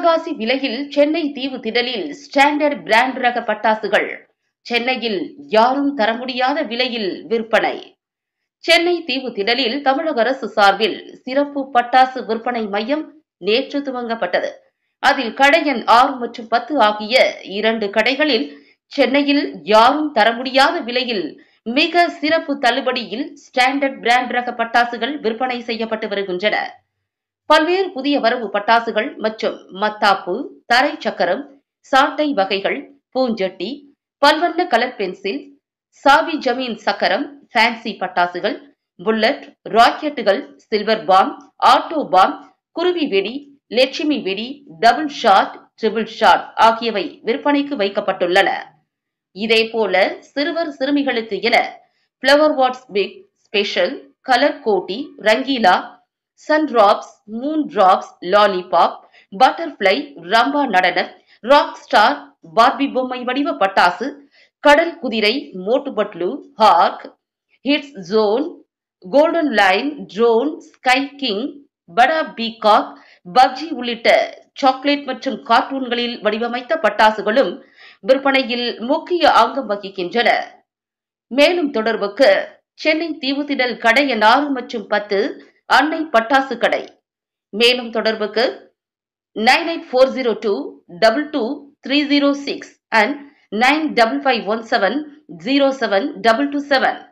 அரைவாசி விலையில் சென்னை தீவு திடலில் ஸ்டாண்டர்ட் பிராண்ட் ரக பட்டாசுகள் சென்னையில் யாரும் தர முடியாத விலையில் விற்பனை சென்னை தீவு திடலில் தமிழக அரசு சார்பில் சிறப்பு பட்டாசு விற்பனை மையம் நேற்று துவங்கப்பட்டது அதில் கடை எண் ஆறு மற்றும் பத்து ஆகிய இரண்டு கடைகளில் சென்னையில் யாரும் தர முடியாத விலையில் மிக சிறப்பு தள்ளுபடியில் ஸ்டாண்டர்ட் பிராண்ட் ரக பட்டாசுகள் விற்பனை செய்யப்பட்டு வருகின்றன பல்வேறு புதிய வரவு பட்டாசுகள் மற்றும் மத்தாப்பு தரை சக்கரம் சாட்டை வகைகள் பூஞ்சட்டி பல்வண்ண கலர் பென்சில் சாவி ஜமீன் சக்கரம் ஃபேன்சி பட்டாசுகள் புல்லட் ராக்கெட்டுகள் சில்வர் பாம் ஆட்டோ பாம் குருவி வெடி லட்சுமி வெடி டபுள் ஷாட் ட்ரிபிள் ஷாட் ஆகியவை விற்பனைக்கு வைக்கப்பட்டுள்ளன இதேபோல சிறுவர் சிறுமிகளுக்கு என ஃப்ளவர் வாட்ஸ் பிக் ஸ்பெஷல் கலர் கோட்டி Rangeela sun drops moon drops lollipop butterfly Rambha நடனம் ராக் ஸ்டார் பார்பி பொம்மை வடிவ பட்டாசு கடல் குதிரை மோட்டு பட்லு ஹார்க் ஹிட்ஸ் ஜோன் golden line drone sky king படா பீகாக் பப்ஜி உள்ளிட்ட சாக்லேட் மற்றும் கார்ட்டூன்களில் வடிவமைத்த பட்டாசுகளும் விற்பனையில் முக்கிய அங்கம் வகிக்கின்றன மேலும் தொடர்புக்கு சென்னை தீவுத்திடல் கடை எண் ஆறு மற்றும் பத்து அன்னை பட்டாசு கடை மேலும் தொடர்புக்கு nine eight four zero two double two three zero six and nine double five one seven zero seven double two seven